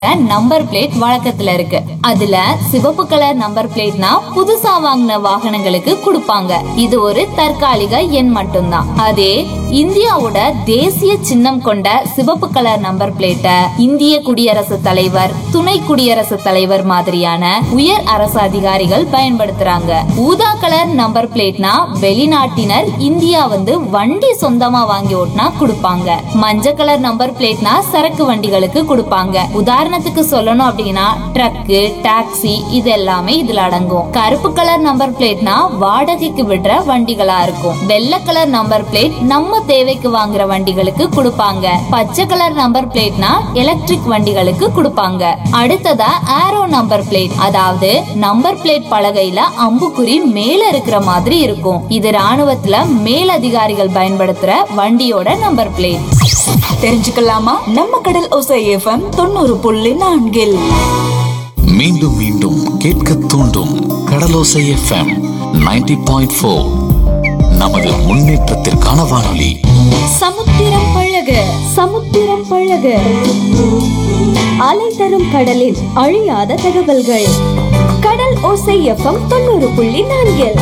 number plate வழக்கத்துல இருக்கு அதுல சிவப்பு கலர் நம்பர் பிளேட்னா புதுசா வாங்கின வாகனங்களுக்கு கொடுப்பாங்க இது ஒரு தற்காலிக எண் மட்டும்தான் அதே இந்தியாவோட தேசிய சின்னம் கொண்ட சிவப்பு கலர் நம்பர் பிளேட்டை இந்திய குடியரசுத் தலைவர் துணை குடியரசுத் தலைவர் மாதிரியான உயர் அரசு அதிகாரிகள் பயன்படுத்துறாங்க ஊதா கலர் நம்பர் பிளேட்னா வெளிநாட்டினர் இந்தியா வந்து வண்டி சொந்தமா வாங்கி ஓட்டினா கொடுப்பாங்க மஞ்சள் கலர் நம்பர் பிளேட்னா சரக்கு வண்டிகளுக்கு கொடுப்பாங்க உதாரணத்துக்கு சொல்லணும் அப்படின்னா ட்ரக்கு டாக்ஸி இது எல்லாமே இதுல அடங்கும் கருப்பு கலர் நம்பர் பிளேட்னா வாடகைக்கு விடுற வண்டிகளா இருக்கும் வெள்ளை கலர் நம்பர் பிளேட் நம்ம தேவைக்கு வாங்குற வண்டிகளுக்கு கொடுப்பாங்க பச்சை கலர் நம்பர் பிளேட்னா எலக்ட்ரிக் வண்டிகளுக்கு கொடுப்பாங்க அடுத்ததா ஆரோ நம்பர் பிளேட் அதாவது நம்பர் பிளேட் பலகையில அம்புக்குறி மேல இருக்கிற மாதிரி இருக்கும் இது ராணுவத்துல மேலதிகாரிகள் பயன்படுத்துற வண்டியோட நம்பர் பிளேட் தெரிஞ்சுக்கலாமா நம்ம கடல் ஓசை எஃப்எம் தொண்ணூறு புள்ளி நான்கில் மீண்டும் மீண்டும் கேட்க தூண்டும் கடலோசை எஃப்எம் 90.4 பாயிண்ட் ஃபோர் நமது முன்னேற்றத்திற்கான வானொலி சமுத்திரம் பழக சமுத்திரம் பழக அலை தரும் கடலில் அழியாத தகவல்கள் கடல் ஓசை எஃப்எம் தொண்ணூறு புள்ளி நான்கில்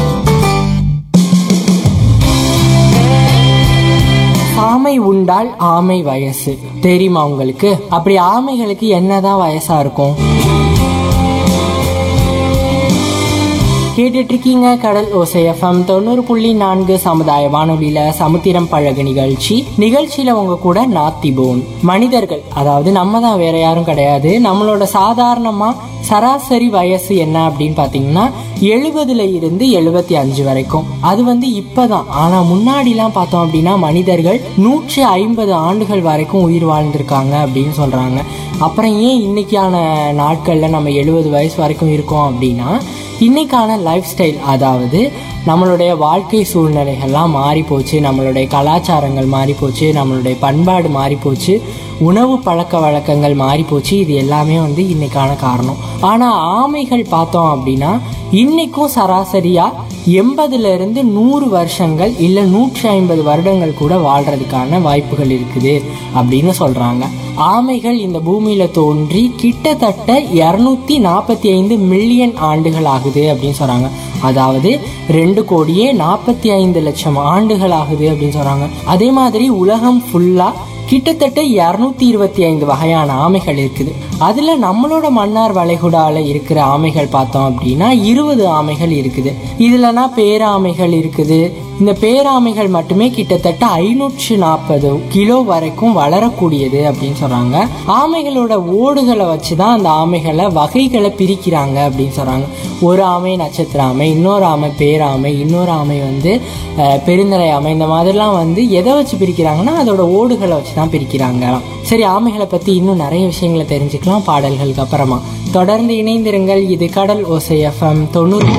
ஆமை உண்டால் ஆமை வயசு தெரியுமா உங்களுக்கு அப்படி ஆமைகளுக்கு என்னதான் வயசா இருக்கும் கேட்டுட்டு இருக்கீங்க கடல் ஓசை எஃப்எம் தொண்ணூறு புள்ளி நான்கு சமுதாய வானொலியில சமுத்திரம் பழகு நிகழ்ச்சி நிகழ்ச்சியில உங்க கூட நாத்திபோன் மனிதர்கள் அதாவது நம்ம தான் வேற யாரும் கிடையாது நம்மளோட சாதாரணமா சராசரி வயசு என்ன அப்படின்னு பாத்தீங்கன்னா எழுபதுல இருந்து எழுபத்தி அஞ்சு வரைக்கும் அது வந்து இப்பதான் ஆனா முன்னாடிலாம் பார்த்தோம் அப்படின்னா மனிதர்கள் நூற்றி ஐம்பது ஆண்டுகள் வரைக்கும் உயிர் வாழ்ந்திருக்காங்க அப்படின்னு சொல்றாங்க அப்புறம் ஏன் இன்னைக்கான நாட்கள்ல நம்ம எழுபது வயசு வரைக்கும் இருக்கோம் அப்படின்னா இன்னைக்கான லைஃப் ஸ்டைல் அதாவது நம்மளுடைய வாழ்க்கை சூழ்நிலைகள்லாம் மாறி போச்சு நம்மளுடைய கலாச்சாரங்கள் மாறி போச்சு நம்மளுடைய பண்பாடு மாறி போச்சு உணவு பழக்க வழக்கங்கள் மாறி போச்சு இது எல்லாமே வந்து இன்னைக்கான காரணம் ஆனால் ஆமைகள் பார்த்தோம் அப்படின்னா இன்னைக்கும் சராசரியா எண்பதுல இருந்து நூறு வருஷங்கள் இல்லை நூற்றி ஐம்பது வருடங்கள் கூட வாழ்றதுக்கான வாய்ப்புகள் இருக்குது அப்படின்னு சொல்றாங்க ஆமைகள் இந்த பூமியில தோன்றி கிட்டத்தட்ட இரநூத்தி நாற்பத்தி ஐந்து மில்லியன் ஆண்டுகள் ஆகுது அப்படின்னு சொல்றாங்க அதாவது ரெண்டு கோடியே நாற்பத்தி ஐந்து லட்சம் ஆண்டுகள் ஆகுது அப்படின்னு சொல்றாங்க அதே மாதிரி உலகம் ஃபுல்லா கிட்டத்தட்ட இரநூத்தி இருபத்தி ஐந்து வகையான ஆமைகள் இருக்குது அதுல நம்மளோட மன்னார் வளைகுடால இருக்கிற ஆமைகள் பார்த்தோம் அப்படின்னா இருபது ஆமைகள் இருக்குது இதுலனா பேராமைகள் இருக்குது இந்த பேராமைகள் மட்டுமே கிட்டத்தட்ட ஐநூற்று நாற்பது கிலோ வரைக்கும் வளரக்கூடியது அப்படின்னு சொல்றாங்க ஆமைகளோட ஓடுகளை வச்சு தான் அந்த ஆமைகளை வகைகளை பிரிக்கிறாங்க அப்படின்னு சொல்றாங்க ஒரு ஆமை நட்சத்திர ஆமை இன்னொரு ஆமை பேராமை இன்னொரு ஆமை வந்து அஹ், பெருந்தரை ஆமை இந்த மாதிரிலாம் வந்து எதை வச்சு பிரிக்கிறாங்கன்னா அதோட ஓடுகளை வச்சு தான் பிரிக்கிறாங்களாம் சரி ஆமைகளை பத்தி இன்னும் நிறைய விஷயங்களை தெரிஞ்சுக்கலாம் பாடல்களுக்கு அப்புறமா தொடர்ந்து இணைந்திருங்கள் இது கடல் ஓசை எஃப்எம் தொண்ணூறு